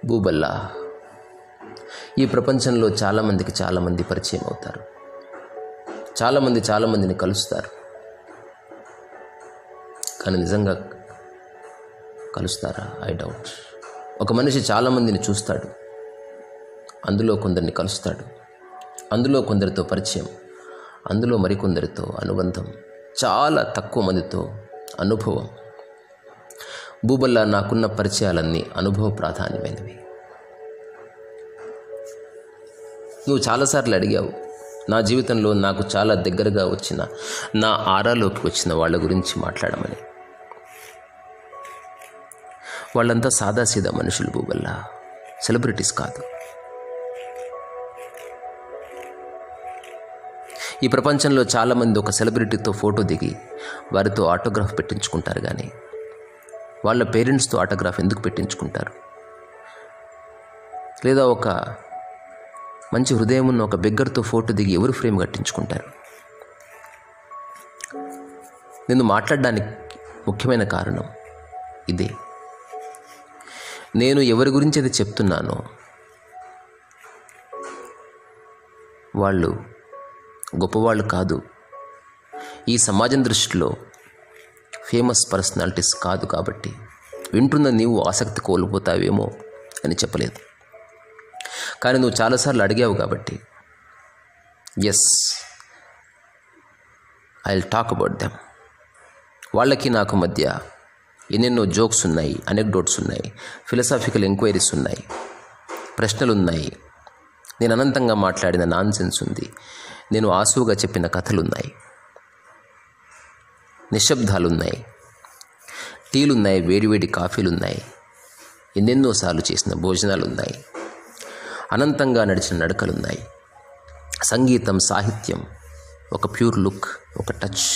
భూబల్లా ఈ ప్రపంచంలో చాలామందికి చాలామంది పరిచయం అవుతారు చాలామంది చాలామందిని కలుస్తారు కానీ నిజంగా కలుస్తారా ఐ డౌట్ ఒక మనిషి చాలామందిని చూస్తాడు అందులో కొందరిని కలుస్తాడు అందులో కొందరితో పరిచయం అందులో మరికొందరితో అనుబంధం చాలా తక్కువ మందితో అనుభవం భూబల్లా నాకున్న పరిచయాలన్నీ అనుభవ ప్రాధాన్యమైనవి నువ్వు చాలాసార్లు అడిగావు నా జీవితంలో నాకు చాలా దగ్గరగా వచ్చిన నా ఆరాలోకి వచ్చిన వాళ్ళ గురించి మాట్లాడమని వాళ్ళంతా సాదాసీదా మనుషులు భూబల్లా సెలబ్రిటీస్ కాదు ఈ ప్రపంచంలో చాలామంది ఒక సెలబ్రిటీతో ఫోటో దిగి వారితో ఆటోగ్రాఫ్ పెట్టించుకుంటారు కానీ వాళ్ళ పేరెంట్స్తో ఆటోగ్రాఫ్ ఎందుకు పెట్టించుకుంటారు లేదా ఒక మంచి హృదయం ఉన్న ఒక బెగ్గర్తో ఫోటో దిగి ఎవరు ఫ్రేమ్ కట్టించుకుంటారు నేను మాట్లాడడానికి ముఖ్యమైన కారణం ఇదే నేను ఎవరి గురించి అయితే చెప్తున్నానో వాళ్ళు గొప్పవాళ్ళు కాదు ఈ సమాజం దృష్టిలో ఫేమస్ పర్సనాలిటీస్ కాదు కాబట్టి వింటున్న నీవు ఆసక్తి కోల్పోతావేమో అని చెప్పలేదు కానీ నువ్వు చాలాసార్లు అడిగావు కాబట్టి yes I will talk about them వాళ్ళకి నాకు మధ్య ఎన్నెన్నో జోక్స్ ఉన్నాయి అనెక్డోట్స్ ఉన్నాయి ఫిలసాఫికల్ ఎంక్వైరీస్ ఉన్నాయి ప్రశ్నలు ఉన్నాయి నేను అనంతంగా మాట్లాడిన నాన్ సెన్స్ ఉంది నేను ఆసువుగా చెప్పిన కథలున్నాయి నిశ్శబ్దాలున్నాయి టీలున్నాయి వేడివేడి కాఫీలున్నాయి ఎన్నెన్నోసార్లు చేసిన భోజనాలున్నాయి అనంతంగా నడిచిన నడకలున్నాయి సంగీతం సాహిత్యం ఒక ప్యూర్ లుక్ ఒక టచ్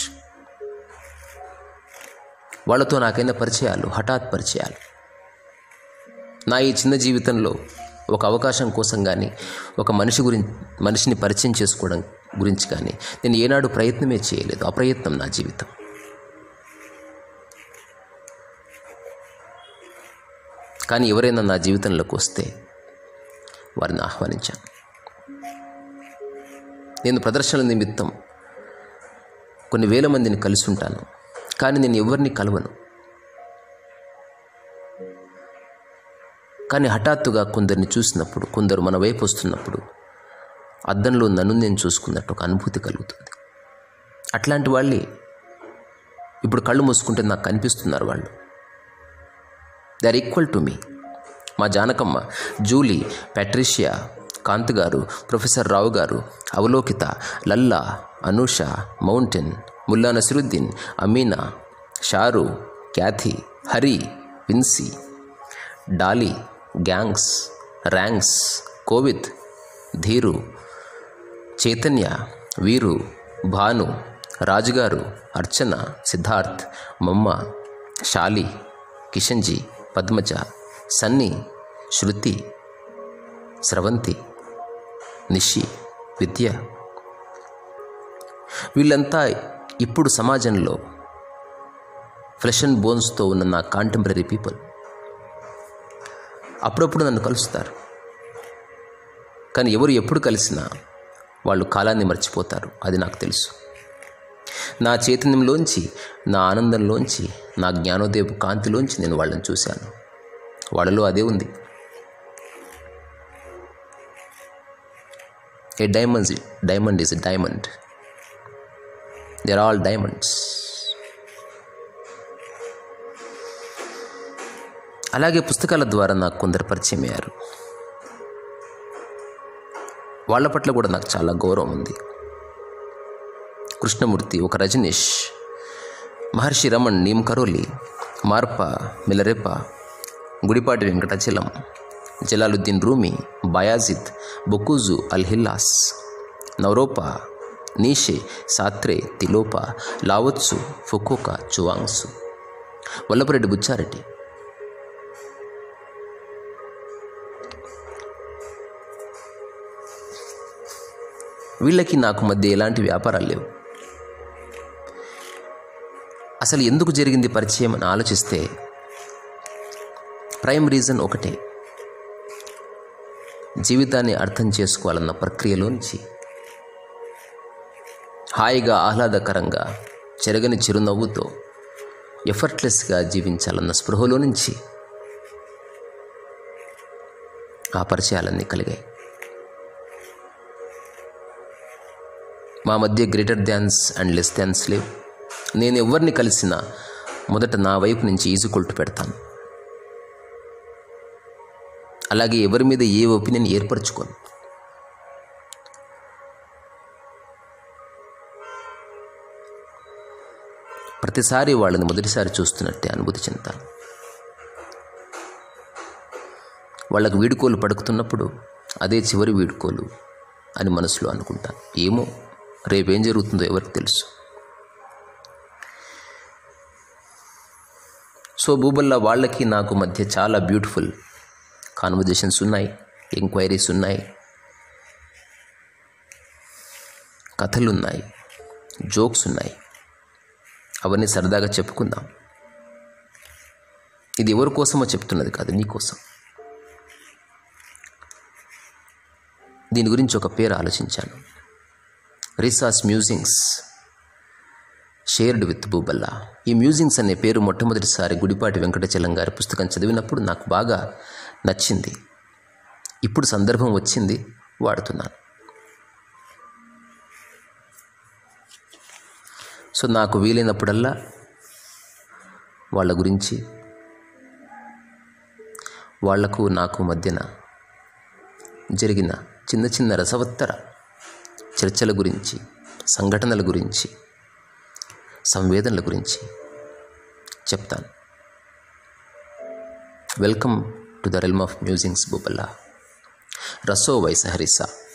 వాళ్ళతో నాకైన పరిచయాలు హఠాత్ పరిచయాలు నా ఈ చిన్న జీవితంలో ఒక అవకాశం కోసం కానీ ఒక మనిషి గురించి మనిషిని పరిచయం చేసుకోవడం గురించి కానీ నేను ఏనాడు ప్రయత్నమే చేయలేదు అప్రయత్నం నా జీవితం కానీ ఎవరైనా నా జీవితంలోకి వస్తే వారిని ఆహ్వానించాను నేను ప్రదర్శనల నిమిత్తం కొన్ని వేల మందిని కలిసి ఉంటాను కానీ నేను ఎవరిని కలవను కానీ హఠాత్తుగా కొందరిని చూసినప్పుడు కొందరు మన వైపు వస్తున్నప్పుడు అద్దంలో నన్ను నేను చూసుకున్నట్టు ఒక అనుభూతి కలుగుతుంది అట్లాంటి వాళ్ళే ఇప్పుడు కళ్ళు మూసుకుంటే నాకు కనిపిస్తున్నారు వాళ్ళు they are equal to me మా జానకమ్మ జూలీ ప్యాట్రిషియా కాంత్ గారు ప్రొఫెసర్ రావు గారు Avalokita Lalla Anusha mountain Mulla Nasiruddin Amina Sharu Cathy Hari Vinci Dolly gangs ర్యాంగ్స్ కోవిద్ ధీరు చైతన్య వీరు భాను రాజుగారు అర్చన సిద్ధార్థ్ మమ్మ శాలి కిషన్జీ పద్మజ సన్నీ శృతి స్రవంతి నిషి విద్య వీళ్ళంతా ఇప్పుడు సమాజంలో ఫ్లెష్ అండ్ బోన్స్తో ఉన్న నా కాంటెంపరీ పీపుల్ అప్పుడప్పుడు నన్ను కలుస్తారు కానీ ఎవరు ఎప్పుడు కలిసినా వాళ్ళు కాలాన్ని మర్చిపోతారు అది నాకు తెలుసు నా చైతన్యంలోంచి నా ఆనందంలోంచి నా జ్ఞానోదయపు కాంతిలోంచి నేను వాళ్ళని చూశాను వాళ్ళలో అదే ఉంది a diamonds diamond is a diamond they are all diamonds అలాగే పుస్తకాల ద్వారా నాకు కొందరు పరిచయం అయ్యారు వాళ్ళ పట్ల కూడా నాకు చాలా గౌరవం ఉంది కృష్ణమూర్తి ఒక Rajneesh Maharshi Raman Neem Karoli Marpa Milarepa Gudipati Venkatachalam Jalaluddin Rumi Bayazid Bokuju అల్ హిల్లాస్ Naropa Nietzsche Sartre Tilopa Lao Tzu Fukuoka Chuang Tzu Vallapureddy Buchareddy వీళ్ళకి నాకు మధ్య ఎలాంటి వ్యాపారాలు లేవు అసలు ఎందుకు జరిగింది పరిచయం అని ఆలోచిస్తే ప్రైమ్ రీజన్ ఒకటే జీవితాన్ని అర్థం చేసుకోవాలన్న ప్రక్రియలోంచి హాయిగా ఆహ్లాదకరంగా చెరగని చిరునవ్వుతో ఎఫర్ట్లెస్గా జీవించాలన్న స్పృహలో నుంచి ఆ పరిచయాలన్నీ కలిగాయి మా మధ్య greater dance and less dance లేవు నేను ఎవరిని కలిసినా మొదట నా వైపు నుంచి ఈజుకొల్టు పెడతాను అలాగే ఎవరి మీద ఏ ఒపీనియన్ ఏర్పరచుకోను ప్రతిసారి వాళ్ళని మొదటిసారి చూస్తున్నట్టే అనుభూతి చెందుతాను వాళ్ళకు వీడుకోలు పడుకుతున్నప్పుడు అదే చివరి వీడుకోలు అని మనసులో అనుకుంటాను ఏమో రేపేం జరుగుతుందో ఎవరికి తెలుసు సో భూబల్లా వాళ్ళకి నాకు మధ్య చాలా బ్యూటిఫుల్ కాన్వర్జేషన్స్ ఉన్నాయి ఎంక్వైరీస్ ఉన్నాయి కథలు ఉన్నాయి జోక్స్ ఉన్నాయి అవన్నీ సరదాగా చెప్పుకుందాం ఇది ఎవరి కోసమో చెప్తున్నది కాదు నీ కోసం దీని గురించి ఒక పేరు ఆలోచించాను Risa's musings shared with Buballa ఈ మ్యూజింగ్స్ అనే పేరు మొట్టమొదటిసారి గుడిపాటి వెంకటచలం గారి పుస్తకం చదివినప్పుడు నాకు బాగా నచ్చింది ఇప్పుడు సందర్భం వచ్చింది వాడుతున్నాను సో నాకు వీలైనప్పుడల్లా వాళ్ళ గురించి వాళ్లకు నాకు మధ్యన జరిగిన చిన్న చిన్న రసవత్తర చర్చల గురించి సంఘటనల గురించి సంవేదనల గురించి చెప్తాను welcome to the realm of musings Buballa రసో వైసహరిసా